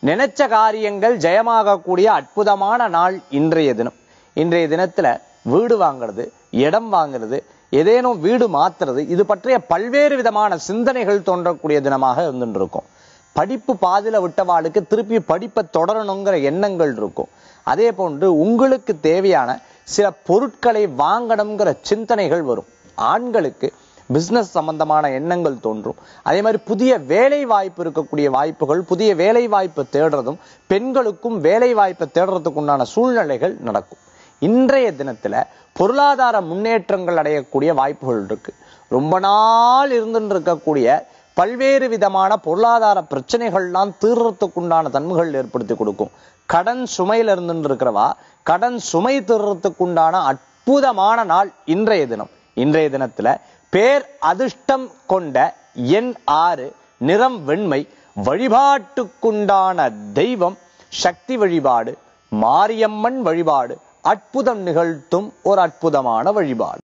நினைச்ச காரியங்கள் ஜெயமாகக்கூடிய அற்புதமான நாள் இன்றைய தினம் இன்றைய தினத்துல வீடு வாங்குறது இடம் வாங்குறது ஏதேனும் வீடு மாத்துறது இது பற்றிய பல்வேறு விதமான சிந்தனைகள் தோன்றக்கூடிய தினமாக இருந்துட்டு இருக்கும் படிப்பு பாதியில விட்டவாளுக்கு திருப்பி படிப்பை தொடரணுங்கிற எண்ணங்கள் இருக்கும் அதே போன்று உங்களுக்கு தேவையான சில பொருட்களை வாங்கணுங்கிற சிந்தனைகள் வரும் ஆண்களுக்கு பிசினஸ் சம்பந்தமான எண்ணங்கள் தோன்றும் அதே மாதிரி புதிய வேலை வாய்ப்பு இருக்கக்கூடிய வாய்ப்புகள் புதிய வேலை வாய்ப்பு தேடுறதும் பெண்களுக்கும் வேலை வாய்ப்பை தேடுறதுக்கு உண்டான சூழ்நிலைகள் நடக்கும் இன்றைய தினத்துல பொருளாதார முன்னேற்றங்கள் அடையக்கூடிய வாய்ப்புகள் இருக்கு ரொம்ப நாள் இருந்துட்டு இருக்கக்கூடிய பல்வேறு விதமான பொருளாதார பிரச்சனைகள்லாம் தீர்றதுக்குண்டான தன்மைகள் ஏற்படுத்தி கொடுக்கும் கடன் சுமையில இருந்துட்டு இருக்கிறவா கடன் சுமை தீர்றதுக்குண்டான அற்புதமான நாள் இன்றைய தினம் இன்றைய தினத்துல பேர் அதிர்ஷ்டம் கொண்ட எண் ஆறு நிறம் வெண்மை வழிபாட்டுக்குண்டான தெய்வம் சக்தி வழிபாடு மாரியம்மன் வழிபாடு அற்புதம் நிகழ்த்தும் ஒரு அற்புதமான வழிபாடு